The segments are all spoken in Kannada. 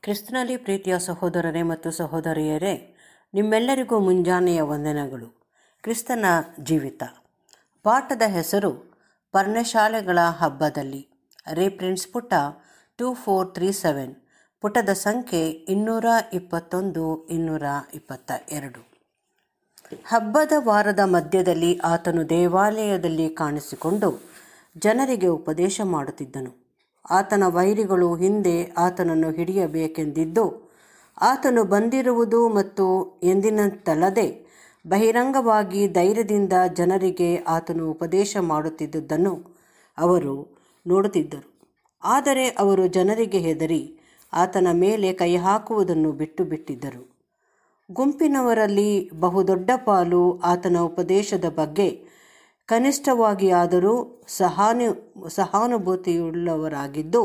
ಕ್ರಿಸ್ತನಲ್ಲಿ ಪ್ರೀತಿಯ ಸಹೋದರರೇ ಮತ್ತು ಸಹೋದರಿಯರೇ ನಿಮ್ಮೆಲ್ಲರಿಗೂ ಮುಂಜಾನೆಯ ವಂದನೆಗಳು ಕ್ರಿಸ್ತನ ಜೀವಿತ ಪಾಠದ ಹೆಸರು ಪರ್ಣಶಾಲೆಗಳ ಹಬ್ಬದಲ್ಲಿ ರೀಪ್ರಿಂಟ್ಸ್ ಪುಟ ಟೂ ಫೋರ್ ತ್ರೀ ಸೆವೆನ್ ಪುಟದ ಸಂಖ್ಯೆ ಇನ್ನೂರ ಇಪ್ಪತ್ತೊಂದು ಇನ್ನೂರ ಇಪ್ಪತ್ತ ಎರಡು ಹಬ್ಬದ ವಾರದ ಮಧ್ಯದಲ್ಲಿ ಆತನು ದೇವಾಲಯದಲ್ಲಿ ಕಾಣಿಸಿಕೊಂಡು ಜನರಿಗೆ ಉಪದೇಶ ಮಾಡುತ್ತಿದ್ದನು ಆತನ ವೈರಿಗಳು ಹಿಂದೆ ಆತನನ್ನು ಹಿಡಿಯಬೇಕೆಂದಿದ್ದು ಆತನು ಬಂದಿರುವುದು ಮತ್ತು ಎಂದಿನಂತಲ್ಲದೆ ಬಹಿರಂಗವಾಗಿ ಧೈರ್ಯದಿಂದ ಜನರಿಗೆ ಆತನು ಉಪದೇಶ ಮಾಡುತ್ತಿದ್ದುದನ್ನು ಅವರು ನೋಡುತ್ತಿದ್ದರು ಆದರೆ ಅವರು ಜನರಿಗೆ ಹೆದರಿ ಆತನ ಮೇಲೆ ಕೈ ಹಾಕುವುದನ್ನು ಬಿಟ್ಟು ಬಿಟ್ಟಿದ್ದರು ಗುಂಪಿನವರಲ್ಲಿ ಬಹುದೊಡ್ಡ ಪಾಲು ಆತನ ಉಪದೇಶದ ಬಗ್ಗೆ ಕನಿಷ್ಠವಾಗಿ ಆದರೂ ಸಹಾನು ಸಹಾನುಭೂತಿಯುಳ್ಳವರಾಗಿದ್ದು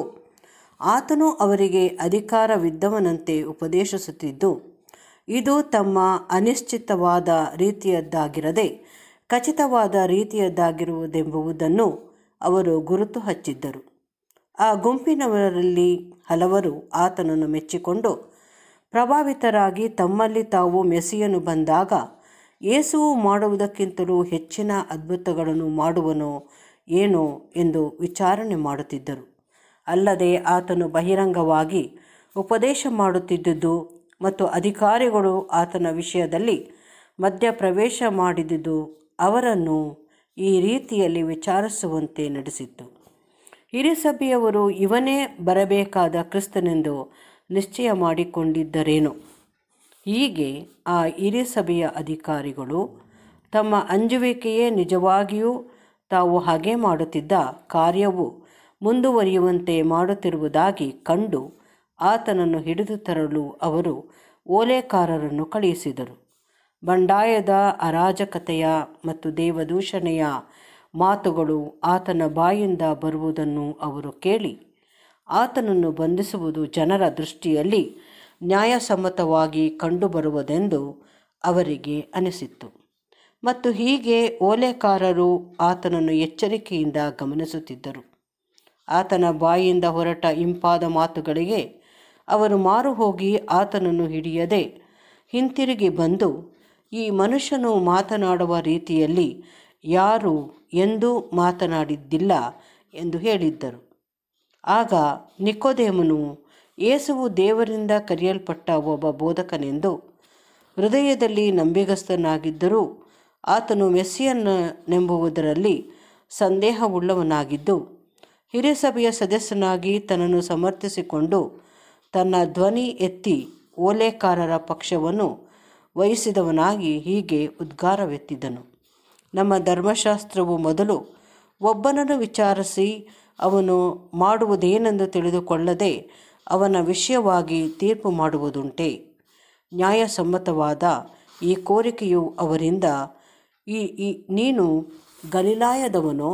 ಆತನು ಅವರಿಗೆ ಅಧಿಕಾರವಿದ್ದವನಂತೆ ಉಪದೇಶಿಸುತ್ತಿದ್ದು ಇದು ತಮ್ಮ ಅನಿಶ್ಚಿತವಾದ ರೀತಿಯದ್ದಾಗಿರದೆ ಖಚಿತವಾದ ರೀತಿಯದ್ದಾಗಿರುವುದೆಂಬುದನ್ನು ಅವರು ಗುರುತು ಹಚ್ಚಿದ್ದರು ಆ ಗುಂಪಿನವರಲ್ಲಿ ಹಲವರು ಆತನನ್ನು ಮೆಚ್ಚಿಕೊಂಡು ಪ್ರಭಾವಿತರಾಗಿ ತಮ್ಮಲ್ಲಿ ತಾವು ಮೆಸ್ಸಿಯನು ಬಂದಾಗ ಯೇಸುವು ಮಾಡುವುದಕ್ಕಿಂತಲೂ ಹೆಚ್ಚಿನ ಅದ್ಭುತಗಳನ್ನು ಮಾಡುವನೋ ಏನೋ ಎಂದು ವಿಚಾರಣೆ ಮಾಡುತ್ತಿದ್ದರು ಅಲ್ಲದೆ ಆತನು ಬಹಿರಂಗವಾಗಿ ಉಪದೇಶ ಮಾಡುತ್ತಿದ್ದುದು ಮತ್ತು ಅಧಿಕಾರಿಗಳು ಆತನ ವಿಷಯದಲ್ಲಿ ಮಧ್ಯಪ್ರವೇಶ ಮಾಡಿದುದು ಅವರನ್ನು ಈ ರೀತಿಯಲ್ಲಿ ವಿಚಾರಿಸುವಂತೆ ನಡೆಸಿತ್ತು ಹಿರಿಸಭೆಯವರು ಇವನೇ ಬರಬೇಕಾದ ಕ್ರಿಸ್ತನೆಂದು ನಿಶ್ಚಯ ಮಾಡಿಕೊಂಡಿದ್ದರೇನೋ ಹೀಗೆ ಆ ಹಿರಿಸಭೆಯ ಅಧಿಕಾರಿಗಳು ತಮ್ಮ ಅಂಜುವಿಕೆಯೇ ನಿಜವಾಗಿಯೂ ತಾವು ಹಾಗೆ ಮಾಡುತ್ತಿದ್ದ ಕಾರ್ಯವು ಮುಂದುವರಿಯುವಂತೆ ಮಾಡುತ್ತಿರುವುದಾಗಿ ಕಂಡು ಆತನನ್ನು ಹಿಡಿದು ತರಲು ಅವರು ಓಲೆಕಾರರನ್ನು ಕಳುಹಿಸಿದರು ಬಂಡಾಯದ ಅರಾಜಕತೆಯ ಮತ್ತು ದೇವದೂಷಣೆಯ ಮಾತುಗಳು ಆತನ ಬಾಯಿಂದ ಬರುವುದನ್ನು ಅವರು ಕೇಳಿ ಆತನನ್ನು ಬಂಧಿಸುವುದು ಜನರ ದೃಷ್ಟಿಯಲ್ಲಿ ನ್ಯಾಯಸಮ್ಮತವಾಗಿ ಕಂಡುಬರುವುದೆಂದು ಅವರಿಗೆ ಅನಿಸಿತ್ತು ಮತ್ತು ಹೀಗೆ ಓಲೆಕಾರರು ಆತನನ್ನು ಎಚ್ಚರಿಕೆಯಿಂದ ಗಮನಿಸುತ್ತಿದ್ದರು ಆತನ ಬಾಯಿಂದ ಹೊರಟ ಇಂಪಾದ ಮಾತುಗಳಿಗೆ ಅವರು ಮಾರು ಹೋಗಿ ಆತನನ್ನು ಹಿಡಿಯದೆ ಹಿಂತಿರುಗಿ ಬಂದು ಈ ಮನುಷ್ಯನು ಮಾತನಾಡುವ ರೀತಿಯಲ್ಲಿ ಯಾರು ಎಂದೂ ಮಾತನಾಡಿದ್ದಿಲ್ಲ ಎಂದು ಹೇಳಿದ್ದರು ಆಗ ನಿಕೋದೇಮನು ಯೇಸುವು ದೇವರಿಂದ ಕರೆಯಲ್ಪಟ್ಟ ಒಬ್ಬ ಬೋಧಕನೆಂದು ಹೃದಯದಲ್ಲಿ ನಂಬಿಗಸ್ತನಾಗಿದ್ದರೂ ಆತನು ಮೆಸ್ಸಿಯನ್ನೆಂಬುದರಲ್ಲಿ ಸಂದೇಹವುಳ್ಳವನಾಗಿದ್ದು ಹಿರಿಸಭೆಯ ಸದಸ್ಯನಾಗಿ ತನ್ನನ್ನು ಸಮರ್ಥಿಸಿಕೊಂಡು ತನ್ನ ಧ್ವನಿ ಎತ್ತಿ ಓಲೆಕಾರರ ಪಕ್ಷವನ್ನು ವಹಿಸಿದವನಾಗಿ ಹೀಗೆ ಉದ್ಗಾರವೆತ್ತಿದನು ನಮ್ಮ ಧರ್ಮಶಾಸ್ತ್ರವು ಮೊದಲು ಒಬ್ಬನನ್ನು ವಿಚಾರಿಸಿ ಅವನು ಮಾಡುವುದೇನೆಂದು ತಿಳಿದುಕೊಳ್ಳದೆ ಅವನ ವಿಷಯವಾಗಿ ತೀರ್ಪು ಮಾಡುವುದುಂಟೆ ನ್ಯಾಯಸಮ್ಮತವಾದ ಈ ಕೋರಿಕೆಯು ಅವರಿಂದ ಈ ಈ ನೀನು ಗಲಿಲಾಯದವನೋ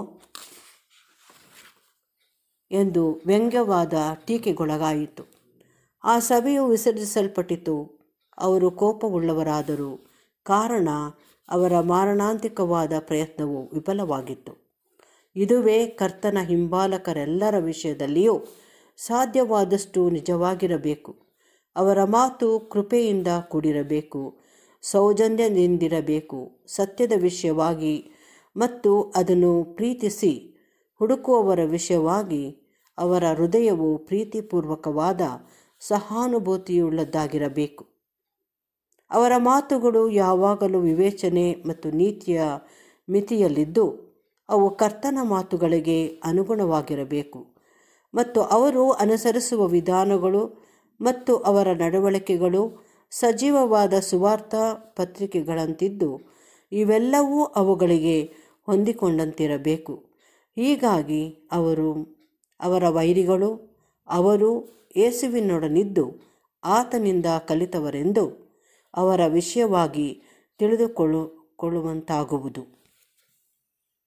ಎಂದು ವ್ಯಂಗ್ಯವಾದ ಟೀಕೆಗೊಳಗಾಯಿತು ಆ ಸಭೆಯು ವಿಸರ್ಜಿಸಲ್ಪಟ್ಟಿತು ಅವರು ಕೋಪವುಳ್ಳವರಾದರು ಕಾರಣ ಅವರ ಮಾರಣಾಂತಿಕವಾದ ಪ್ರಯತ್ನವು ವಿಫಲವಾಗಿತ್ತು ಇದುವೇ ಕರ್ತನ ಹಿಂಬಾಲಕರೆಲ್ಲರ ವಿಷಯದಲ್ಲಿಯೂ ಸಾಧ್ಯವಾದಷ್ಟು ನಿಜವಾಗಿರಬೇಕು ಅವರ ಮಾತು ಕೃಪೆಯಿಂದ ಕೂಡಿರಬೇಕು ಸೌಜನ್ಯದಿಂದಿರಬೇಕು ಸತ್ಯದ ವಿಷಯವಾಗಿ ಮತ್ತು ಅದನ್ನು ಪ್ರೀತಿಸಿ ಹುಡುಕುವವರ ವಿಷಯವಾಗಿ ಅವರ ಹೃದಯವು ಪ್ರೀತಿಪೂರ್ವಕವಾದ ಸಹಾನುಭೂತಿಯುಳ್ಳದ್ದಾಗಿರಬೇಕು ಅವರ ಮಾತುಗಳು ಯಾವಾಗಲೂ ವಿವೇಚನೆ ಮತ್ತು ನೀತಿಯ ಮಿತಿಯಲ್ಲಿದ್ದು ಅವು ಕರ್ತನ ಮಾತುಗಳಿಗೆ ಅನುಗುಣವಾಗಿರಬೇಕು ಮತ್ತು ಅವರು ಅನುಸರಿಸುವ ವಿಧಾನಗಳು ಮತ್ತು ಅವರ ನಡವಳಿಕೆಗಳು ಸಜೀವವಾದ ಸುವಾರ್ಥ ಪತ್ರಿಕೆಗಳಂತಿದ್ದು ಇವೆಲ್ಲವೂ ಅವುಗಳಿಗೆ ಹೊಂದಿಕೊಂಡಂತಿರಬೇಕು ಹೀಗಾಗಿ ಅವರು ಅವರ ವೈರಿಗಳು ಅವರು ಯೇಸುವಿನೊಡನಿದ್ದು ಆತನಿಂದ ಕಲಿತವರೆಂದು ಅವರ ವಿಷಯವಾಗಿ ತಿಳಿದುಕೊಳ್ಳು ಕೊಳ್ಳುವಂತಾಗುವುದು